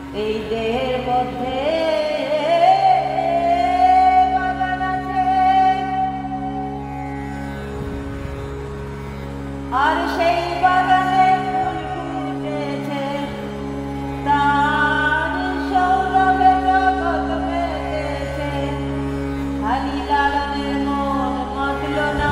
এই দেহের মধ্যে বাগান আছে আর সেই বাগানে ফুল ফুটেছে তার সৌরভে জগৎ মেতেছে খালি লালনের মন মতল না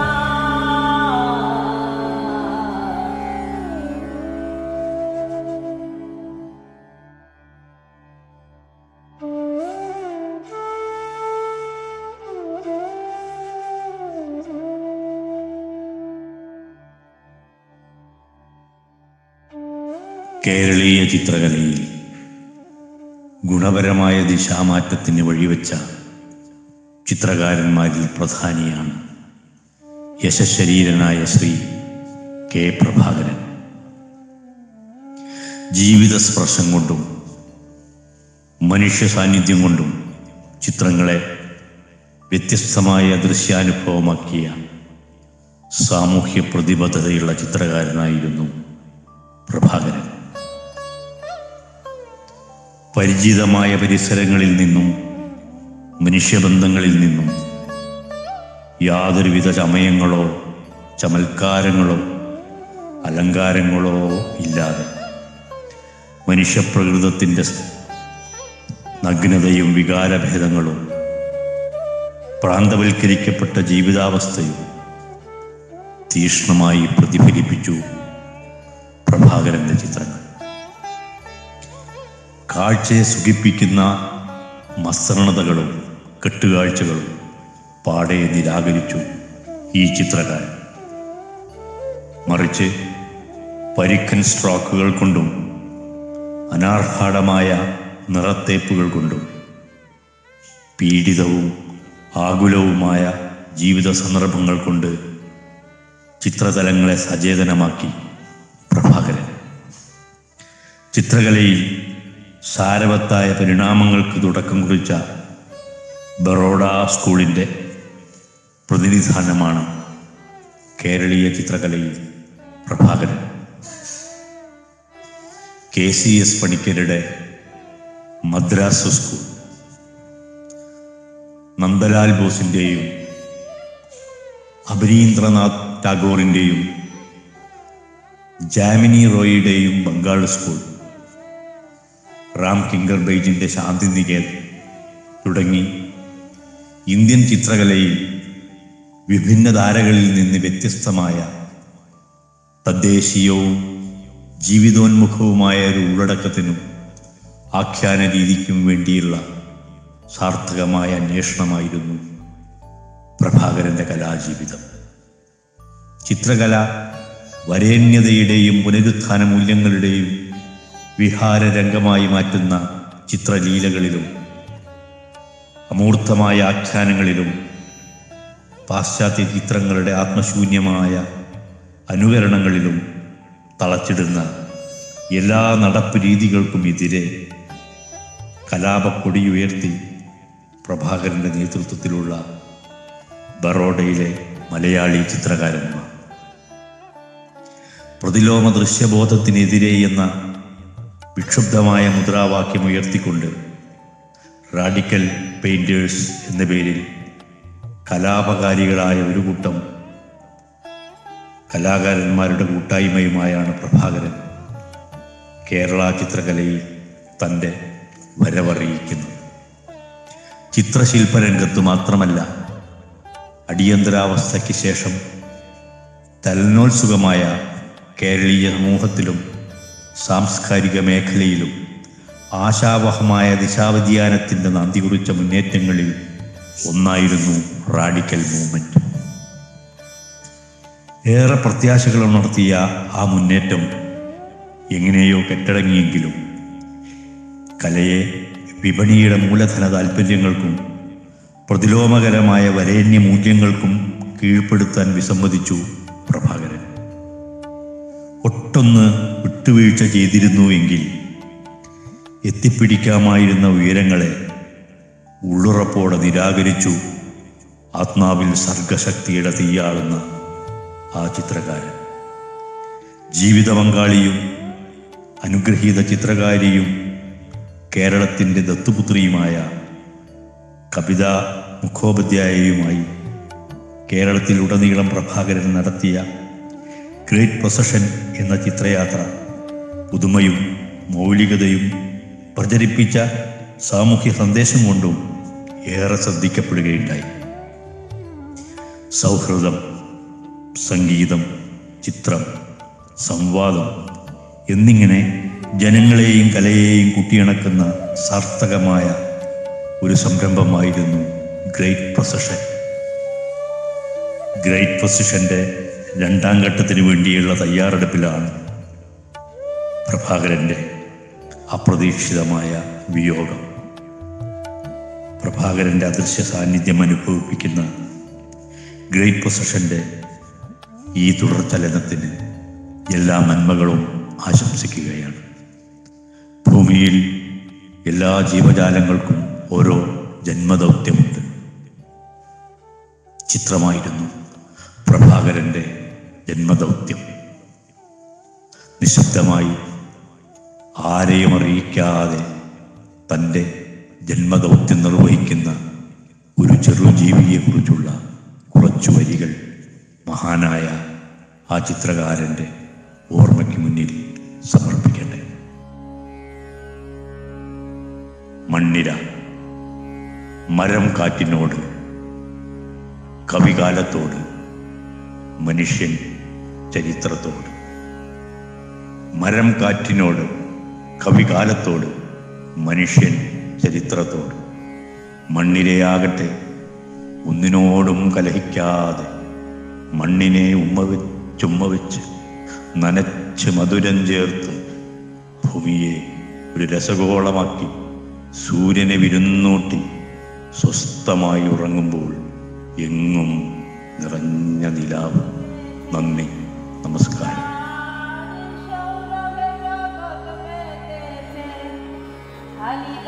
കേരളീയ ചിത്രകലയിൽ ഗുണപരമായ ദിശാമാറ്റത്തിന് വഴിവെച്ച ചിത്രകാരന്മാരിൽ പ്രധാനിയാണ് യശശരീരനായ ശ്രീ കെ പ്രഭാകരൻ ജീവിത സ്പർശം കൊണ്ടും മനുഷ്യ സാന്നിധ്യം കൊണ്ടും ചിത്രങ്ങളെ വ്യത്യസ്തമായ ദൃശ്യാനുഭവമാക്കിയ സാമൂഹ്യ പ്രതിബദ്ധതയുള്ള ചിത്രകാരനായിരുന്നു പ്രഭാകരൻ പരിചിതമായ പരിസരങ്ങളിൽ നിന്നും മനുഷ്യബന്ധങ്ങളിൽ നിന്നും യാതൊരുവിധ ചമയങ്ങളോ ചമൽക്കാരങ്ങളോ അലങ്കാരങ്ങളോ ഇല്ലാതെ മനുഷ്യപ്രകൃതത്തിൻ്റെ നഗ്നതയും വികാരഭേദങ്ങളും പ്രാന്തവൽക്കരിക്കപ്പെട്ട ജീവിതാവസ്ഥയും തീക്ഷ്ണമായി പ്രതിഫലിപ്പിച്ചു പ്രഭാകരന്റെ ചിത്രങ്ങൾ കാഴ്ചയെ സുഖിപ്പിക്കുന്ന മസ്രണതകളും കെട്ടുകാഴ്ചകളും പാടെ നിരാകരിച്ചു ഈ ചിത്രകാരൻ മറിച്ച് പരിക്കൻ സ്ട്രോക്കുകൾ കൊണ്ടും അനാർഭാടമായ നിറത്തേപ്പുകൾ കൊണ്ടും പീഡിതവും ആകുലവുമായ ജീവിത സന്ദർഭങ്ങൾ കൊണ്ട് ചിത്രതലങ്ങളെ സചേതനമാക്കി പ്രഭാകരൻ ചിത്രകലയിൽ സാരവത്തായ പരിണാമങ്ങൾക്ക് തുടക്കം കുറിച്ച ബറോഡ സ്കൂളിൻ്റെ പ്രതിനിധാനമാണ് കേരളീയ ചിത്രകലയിൽ പ്രഭാകരൻ കെ സി എസ് പണിക്കരുടെ മദ്രാസ് സ്കൂൾ നന്ദലാൽ ബോസിൻ്റെയും അഭിനീന്ദ്രനാഥ് ടാഗോറിൻ്റെയും ജാമിനി റോയിയുടെയും ബംഗാൾ സ്കൂൾ റാം കിങ്കർ ബൈജിൻ്റെ ശാന്തിനികേതൻ തുടങ്ങി ഇന്ത്യൻ ചിത്രകലയിൽ വിഭിന്ന ധാരകളിൽ നിന്ന് വ്യത്യസ്തമായ തദ്ദേശീയവും ജീവിതോന്മുഖവുമായ ഒരു ഉള്ളടക്കത്തിനും ആഖ്യാന രീതിക്കും വേണ്ടിയുള്ള സാർത്ഥകമായ അന്വേഷണമായിരുന്നു പ്രഭാകരന്റെ കലാജീവിതം ചിത്രകല വരേണ്യതയുടെയും പുനരുത്ഥാന മൂല്യങ്ങളുടെയും വിഹാരരംഗമായി മാറ്റുന്ന ചിത്രലീലകളിലും അമൂർത്തമായ ആഖ്യാനങ്ങളിലും പാശ്ചാത്യ ചിത്രങ്ങളുടെ ആത്മശൂന്യമായ അനുകരണങ്ങളിലും തളച്ചിടുന്ന എല്ലാ നടപ്പ് രീതികൾക്കും എതിരെ കലാപക്കൊടിയുയർത്തി പ്രഭാകരന്റെ നേതൃത്വത്തിലുള്ള ബറോഡയിലെ മലയാളി ചിത്രകാരന്മാർ പ്രതിലോമ ദൃശ്യബോധത്തിനെതിരെ എന്ന വിക്ഷുബ്ധമായ മുദ്രാവാക്യം ഉയർത്തിക്കൊണ്ട് റാഡിക്കൽ പെയിന്റേഴ്സ് എന്ന പേരിൽ കലാപകാരികളായ ഒരു കൂട്ടം കലാകാരന്മാരുടെ കൂട്ടായ്മയുമായാണ് പ്രഭാകരൻ കേരള ചിത്രകലയിൽ തൻ്റെ വരവറിയിക്കുന്നത് ചിത്രശില്പരംഗത്ത് മാത്രമല്ല അടിയന്തരാവസ്ഥയ്ക്ക് ശേഷം തലനോത്സുകമായ കേരളീയ സമൂഹത്തിലും സാംസ്കാരിക മേഖലയിലും ആശാവഹമായ ദിശാവ്യതിയാനത്തിൻ്റെ നാന്തി കുറിച്ച മുന്നേറ്റങ്ങളിൽ ഒന്നായിരുന്നു റാഡിക്കൽ മൂവ്മെന്റ് ഏറെ പ്രത്യാശകൾ ഉണർത്തിയ ആ മുന്നേറ്റം എങ്ങനെയോ കെട്ടടങ്ങിയെങ്കിലും കലയെ വിപണിയുടെ മൂലധന താൽപ്പര്യങ്ങൾക്കും പ്രതിലോമകരമായ വരേണ്യ മൂല്യങ്ങൾക്കും കീഴ്പ്പെടുത്താൻ വിസമ്മതിച്ചു പ്രഭാകരൻ ഒട്ടൊന്ന് വിട്ടുവീഴ്ച ചെയ്തിരുന്നുവെങ്കിൽ എത്തിപ്പിടിക്കാമായിരുന്ന ഉയരങ്ങളെ ഉള്ളുറപ്പോടെ നിരാകരിച്ചു ആത്മാവിൽ സർഗശക്തിയുടെ തീയാളുന്ന ആ ചിത്രകാരൻ ജീവിത പങ്കാളിയും അനുഗ്രഹീത ചിത്രകാരിയും കേരളത്തിൻ്റെ ദത്തുപുത്രിയുമായ കവിത മുഖോപാധ്യായയുമായി കേരളത്തിലുടനീളം പ്രഭാകരൻ നടത്തിയ ഗ്രേറ്റ് പ്രൊസഷൻ എന്ന ചിത്രയാത്ര പുതുമയും മൗലികതയും പ്രചരിപ്പിച്ച സാമൂഹ്യ സന്ദേശം കൊണ്ടും ഏറെ ശ്രദ്ധിക്കപ്പെടുകയുണ്ടായി സൗഹൃദം സംഗീതം ചിത്രം സംവാദം എന്നിങ്ങനെ ജനങ്ങളെയും കലയെയും കൂട്ടിയിണക്കുന്ന സാർത്ഥകമായ ഒരു സംരംഭമായിരുന്നു ഗ്രേറ്റ് പ്രൊസഷൻ ഗ്രേറ്റ് പൊസിഷന്റെ രണ്ടാം ഘട്ടത്തിന് വേണ്ടിയുള്ള തയ്യാറെടുപ്പിലാണ് പ്രഭാകരന്റെ അപ്രതീക്ഷിതമായ വിയോഗം പ്രഭാകരന്റെ അദൃശ്യ സാന്നിധ്യം അനുഭവിപ്പിക്കുന്ന ഗ്രേറ്റ് പൊസിഷന്റെ ഈ തുടർചലനത്തിന് എല്ലാ നന്മകളും ആശംസിക്കുകയാണ് ഭൂമിയിൽ എല്ലാ ജീവജാലങ്ങൾക്കും ഓരോ ജന്മദൗത്യമുണ്ട് ചിത്രമായിരുന്നു പ്രഭാകരന്റെ ജന്മദൗത്യം നിശബ്ദമായി ആരെയും അറിയിക്കാതെ തൻ്റെ ജന്മദൗത്യം നിർവഹിക്കുന്ന ഒരു ചെറുജീവിയെക്കുറിച്ചുള്ള കുറച്ചു വരികൾ മഹാനായ ആ ചിത്രകാരൻ്റെ ഓർമ്മയ്ക്ക് മുന്നിൽ സമർപ്പിക്കട്ടെ മണ്ണിര മരം കാറ്റിനോട് കവികാലത്തോട് മനുഷ്യൻ ചരിത്രത്തോട് മരം കാറ്റിനോട് കവികാലത്തോട് മനുഷ്യൻ ചരിത്രത്തോട് മണ്ണിരയാകട്ടെ ഒന്നിനോടും കലഹിക്കാതെ മണ്ണിനെ ഉമ്മ വെച്ചുമ്മ വെച്ച് നനച്ച് മധുരം ചേർത്ത് ഭൂമിയെ ഒരു രസഗോളമാക്കി സൂര്യനെ വിരുന്നൂട്ടി സ്വസ്ഥമായി ഉറങ്ങുമ്പോൾ എങ്ങും നിറഞ്ഞ നിലാവ് നന്ദി നമസ്കാരം खाली